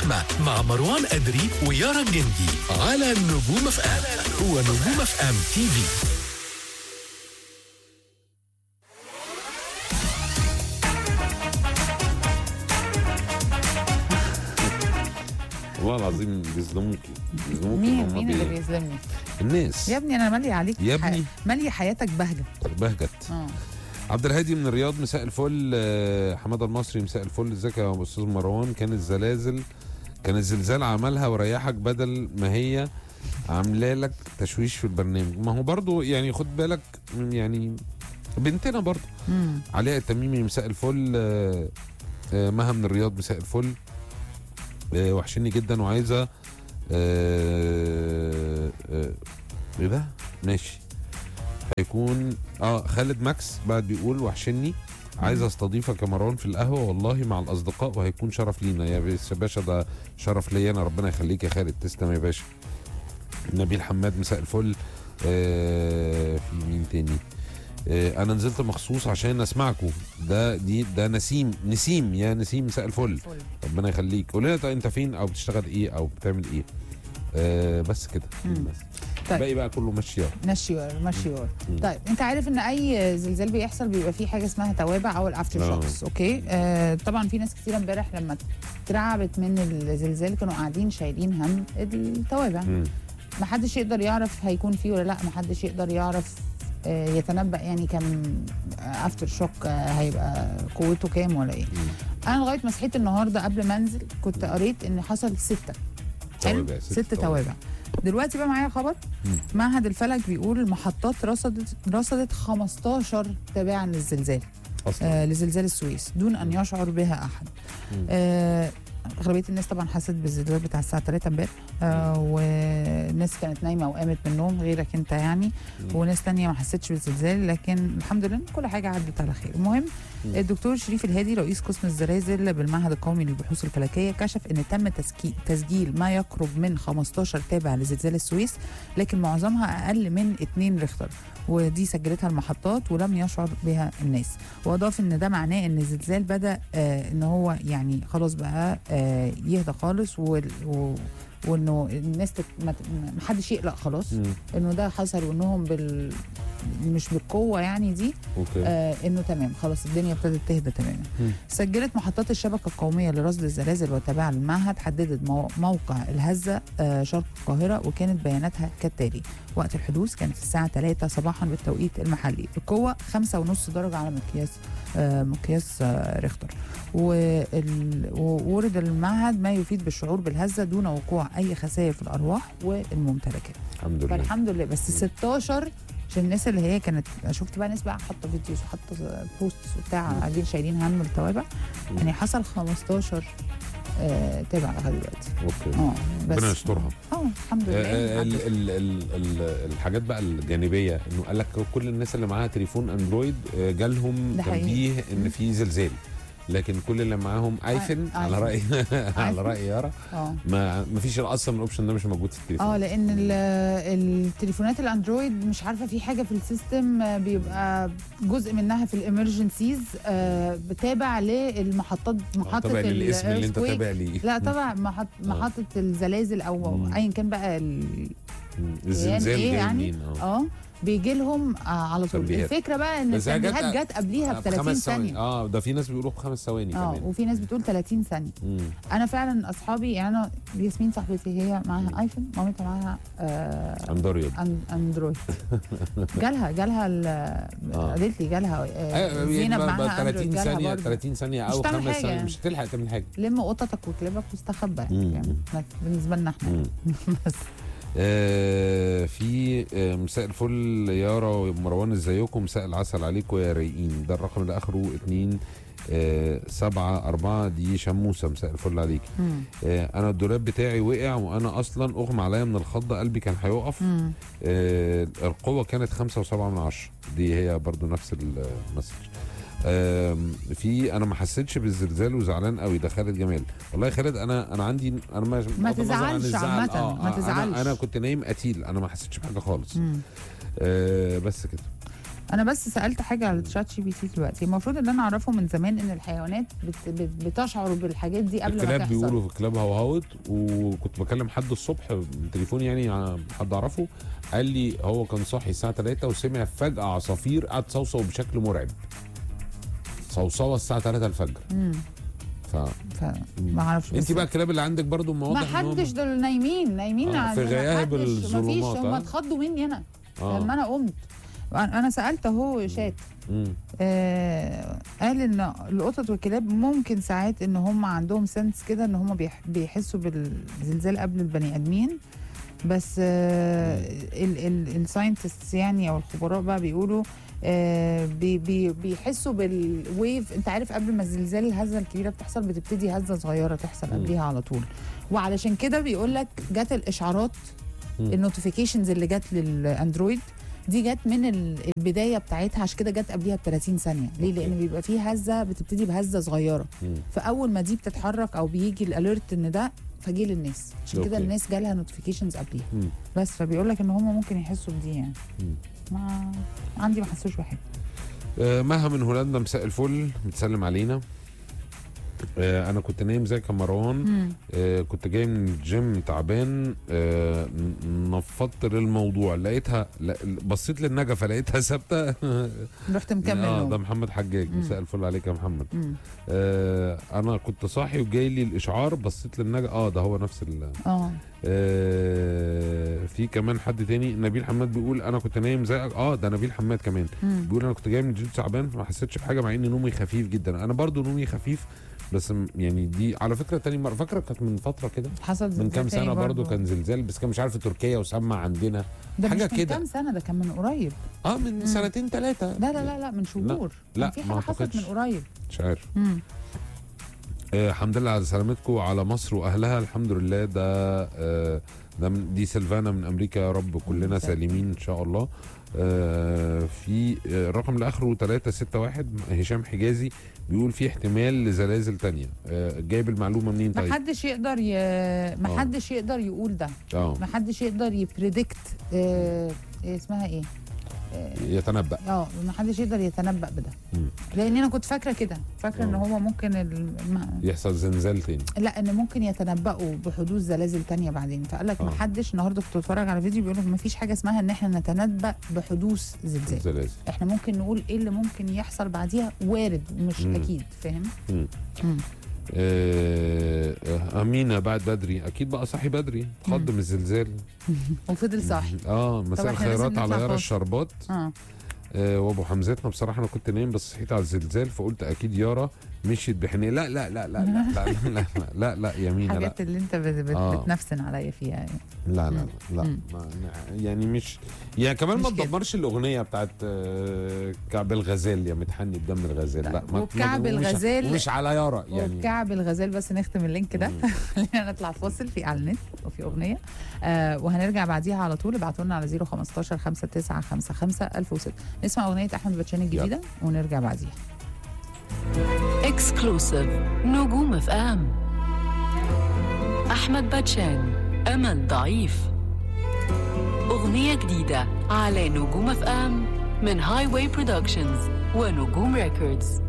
الزحمة مع مروان أدري ويارا الجندي على نجوم اف ام هو نجوم اف ام تي في والله العظيم بيظلموكي بيظلموكي مين هما مين اللي بي- بيظلمني الناس يا ابني انا ماليه عليك يا ح- ابني. ماليه حياتك بهجه بهجت اه عبد الهادي من الرياض مساء الفل آه، حماده المصري مساء الفل ازيك يا استاذ مروان كان الزلازل كان الزلزال عملها وريحك بدل ما هي عامله لك تشويش في البرنامج ما هو برضو يعني خد بالك يعني بنتنا برضو امم علاء التميمي مساء الفل آه، آه، مها من الرياض مساء الفل آه، وحشني جدا وعايزه آه، آه، ايه ده ماشي هيكون اه خالد ماكس بعد بيقول وحشني عايز استضيفك يا مروان في القهوه والله مع الاصدقاء وهيكون شرف لينا يا بس- يا باشا ده شرف ليا انا ربنا يخليك يا خالد تسلم يا باشا نبيل حماد مساء الفل آه في مين تاني آه انا نزلت مخصوص عشان اسمعكم ده دي ده نسيم نسيم يا نسيم مساء الفل ربنا يخليك قول لنا طيب انت فين او بتشتغل ايه او بتعمل ايه آه بس كده مم. بس طيب. باقي بقى كله ماشي يلا. مشي ورا مشي ورا مم. طيب انت عارف ان اي زلزال بيحصل بيبقى فيه حاجه اسمها توابع او الافتر آه. شوكس اوكي آه طبعا في ناس كتير امبارح لما اترعبت من الزلزال كانوا قاعدين شايلين هم التوابع مم. محدش يقدر يعرف هيكون فيه ولا لا محدش يقدر يعرف آه، يتنبأ يعني كم افتر شوك هيبقى قوته كام ولا ايه مم. انا لغايه ما صحيت النهارده قبل ما انزل كنت قريت ان حصل سته حلو توابع، ست ست توابع. توابع دلوقتي بقى معايا خبر مم. معهد الفلك بيقول المحطات رصدت رصدت 15 تابعا للزلزال اصلا آه لزلزال السويس دون ان يشعر بها احد مم. آه اغلبيه الناس طبعا حست بالزلزال بتاع الساعه 3 امبارح آه والناس كانت نايمه وقامت من النوم غيرك انت يعني مم. وناس تانية ما حستش بالزلزال لكن الحمد لله إن كل حاجه عدت على خير المهم مم. الدكتور شريف الهادي رئيس قسم الزلازل بالمعهد القومي للبحوث الفلكيه كشف ان تم تسكي- تسجيل ما يقرب من 15 تابع لزلزال السويس لكن معظمها اقل من 2 ريختر ودي سجلتها المحطات ولم يشعر بها الناس واضاف ان ده معناه ان الزلزال بدا آه ان هو يعني خلاص بقى آه يهدى خالص وال- و وانه الناس تت... ما ت- ما حدش يقلق خلاص مم. انه ده حصل وانهم بال مش بالقوه يعني دي اوكي آه انه تمام خلاص الدنيا ابتدت تهدى تماما مم. سجلت محطات الشبكه القوميه لرصد الزلازل والتابعه للمعهد حددت مو- موقع الهزه آه شرق القاهره وكانت بياناتها كالتالي وقت الحدوث كانت الساعه 3 صباحا بالتوقيت المحلي القوه 5.5 درجه على مقياس آه مقياس آه ريختر وال- وورد المعهد ما يفيد بالشعور بالهزه دون وقوع اي خسائر في الارواح والممتلكات الحمد لله فالحمد لله بس 16 عشان الناس اللي هي كانت شفت بقى ناس بقى حاطه فيديوز وحاطه بوستس وبتاع قاعدين شايلين هم التوابع يعني حصل 15 آه تابع لغايه دلوقتي اوكي اه بس ربنا يسترها اه الحمد آه، لله آه، ال- عدت. ال- ال- ال- الحاجات بقى الجانبيه انه قال لك كل الناس اللي معاها تليفون اندرويد آه، جالهم ده حقيقي. تنبيه ان في زلزال لكن كل اللي معاهم ايفون على آيفون. راي على آيفون. راي يارا اه ما ما فيش اصلا الاوبشن ده مش موجود في التليفون اه لان ال- التليفونات الاندرويد مش عارفه في حاجه في السيستم آه، بيبقى جزء منها في الامرجنسيز بتابع للمحطات محطه طبعا الاسم اللي انت ال- تابع ليه لا طبعا محط محطه الزلازل او مم. ايا كان بقى ال- مم. الزلزال ايه جاي يعني منين اه اه بيجي لهم آه على طول تنبيهات. الفكره بقى ان بس هي جت- التنبيهات جت قبليها ب 30 بخمس ثواني. ثانيه اه ده في ناس بيقولوا بخمس ثواني اه كمان وفي ناس بتقول 30 ثانيه مم. انا فعلا اصحابي يعني انا ياسمين صاحبتي هي معاها ايفون مامتها معاها آه اندرويد أن- اندرويد جالها جالها ال- آه. قالت لي جالها آه أيوة، زينب بقى- بقى معاها 30 اندرويد جالها ثانيه برضه 30 ثانيه مش او هتعمل خمس حاجة ثواني يعني. مش هتلحق تعمل حاجه لم قطتك وكلابك واستخبى مم. يعني يعني بالنسبه لنا احنا مم. بس آه في آه مساء الفل يارا ومروان ازيكم مساء العسل عليكم يا رايقين ده الرقم اللي اخره 2 آه سبعة أربعة دي شموسة مساء الفل عليك مم. آه أنا الدولاب بتاعي وقع وأنا أصلا أغمى عليا من الخضة قلبي كان هيقف مم. آه القوة كانت خمسة وسبعة من عشرة دي هي برضو نفس المسج آم، في انا ما حسيتش بالزلزال وزعلان قوي ده خالد جمال والله يا خالد انا انا عندي انا ما ما بغض النظر عن تزعلش الزعل، عامة، آه، ما آه، تزعلش. انا انا كنت نايم قتيل انا ما حسيتش بحاجه خالص مم. آه بس كده انا بس سالت حاجه على الشات جي بي تي دلوقتي المفروض ان انا اعرفه من زمان ان الحيوانات بت بت بتشعر بالحاجات دي قبل ما الكلاب تحصل بيقولوا في الكلاب هوهوت وكنت بكلم حد الصبح من تليفوني يعني ع- حد اعرفه قال لي هو كان صاحي الساعه 3 وسمع فجاه عصافير قعد تصوصو بشكل مرعب صوصوه الساعه 3 الفجر امم ف فما اعرفش انت بس- بقى الكلاب اللي عندك برضو ما ما واضح إن هم- حدش دول نايمين نايمين آه، عن- في ما غياب حدش- الظلمات، مفيش هم آه. اتخضوا مني انا آه. لما انا قمت انا أنا سالت اهو شات مم. آه قال ان القطط والكلاب ممكن ساعات ان هم عندهم سنس كده ان هم بيح بيحسوا بالزلزال قبل البني ادمين بس آه الساينتست يعني او الخبراء بقى بيقولوا آه بي بي بيحسوا بالويف انت عارف قبل ما الزلزال الهزه الكبيره بتحصل بتبتدي هزه صغيره تحصل مم. قبليها على طول وعلشان كده بيقول لك جت الاشعارات مم. النوتيفيكيشنز اللي جت للاندرويد دي جت من ال- البدايه بتاعتها عشان كده جت قبليها ب 30 ثانيه ليه أوكي. لان بيبقى فيه هزه بتبتدي بهزه صغيره مم. فاول ما دي بتتحرك او بيجي الاليرت ان ده فجه للناس عشان كده أوكي. الناس جالها نوتيفيكيشنز قبليها مم. بس فبيقول لك ان هم ممكن يحسوا بدي يعني مم. ما عندي ما حسوش بحاجه آه، مها من هولندا مساء الفل بتسلم علينا آه، انا كنت نايم زي مروان مم. آه، كنت جاي من الجيم تعبان آه، ن- نفضت للموضوع لقيتها لا- بصيت للنجفه لقيتها ثابته رحت مكمل اه نوم. ده محمد حجاج مم. مساء الفل عليك يا محمد مم. آه انا كنت صاحي وجاي لي الاشعار بصيت للنجفه اه ده هو نفس ال اه آه في كمان حد تاني نبيل حماد بيقول انا كنت نايم زيك اه ده نبيل حماد كمان مم. بيقول انا كنت جاي من الجيم تعبان فما حسيتش بحاجه مع ان نومي خفيف جدا انا برضو نومي خفيف بس م- يعني دي على فكره تاني مره فاكره كانت من فتره كده حصل من زلزال كام تاني سنه برضو كان زلزال بس كان مش عارف في تركيا وسمع عندنا ده حاجة مش من كده. كام سنه ده كان من قريب اه من مم. سنتين ثلاثه لا لا لا لا من شهور لا، كان في ما حاجه حصلت من أعتقدش. قريب مش عارف مم. آه الحمد لله على سلامتكم على مصر واهلها الحمد لله ده آه ده من دي سيلفانا من امريكا يا رب كلنا مساء سالمين ان شاء الله آه في آه الرقم اللي اخره 361 هشام حجازي بيقول في احتمال لزلازل تانية آه جايب المعلومه منين ما طيب حدش يقدر ي... ما حدش يقدر يقول ده اه ما حدش يقدر يبريدكت آه... إيه اسمها ايه اه يتنبأ آه، ما حدش يقدر يتنبأ بده مم. لان انا كنت فاكره كده فاكره ان آه. هو ممكن ال... ما... يحصل زلزال تاني لا ان ممكن يتنبأوا بحدوث زلازل تانية بعدين فقال لك ما آه. حدش النهارده كنت بتفرج على فيديو بيقول لك ما فيش حاجه اسمها ان احنا نتنبأ بحدوث زلزال زلازل احنا ممكن نقول ايه اللي ممكن يحصل بعديها وارد مش مم. اكيد فاهم مم. مم. آه آه، امينه بعد بدري اكيد بقى صاحي بدري اتخض مم. من الزلزال وفضل صاحي اه مساء إحنا لازم الخيرات على نطلع يارا فاصل. الشربات اه آه وابو حمزتنا بصراحه انا كنت نايم بس صحيت على الزلزال فقلت اكيد يارا مشيت بحنيه لا لا لا لا لا لا لا لا لا, لا يا مينا لا الحاجات اللي انت بت... بت... آه. بتنفسن عليا فيها يعني. لا لا لا مم. ما يعني مش يعني كمان ما مش كده. تدمرش الاغنيه بتاعت آه، كعب الغزال يا متحني بدم الغزال لا، لا ما وبكعب ما- ومش- الغزال- ومش على يارا يعني وبكعب الغزال بس نختم اللينك ده مم. خلينا نطلع فاصل في اعلانات وفي اغنيه آه وهنرجع بعديها على طول ابعتوا لنا على 015 5955 1006 نسمع اغنيه احمد باتشان الجديده ونرجع بعديها اكسكلوسيف نجوم اف ام احمد باتشان امل ضعيف اغنيه جديده على نجوم اف ام من هاي واي برودكشنز ونجوم ريكوردز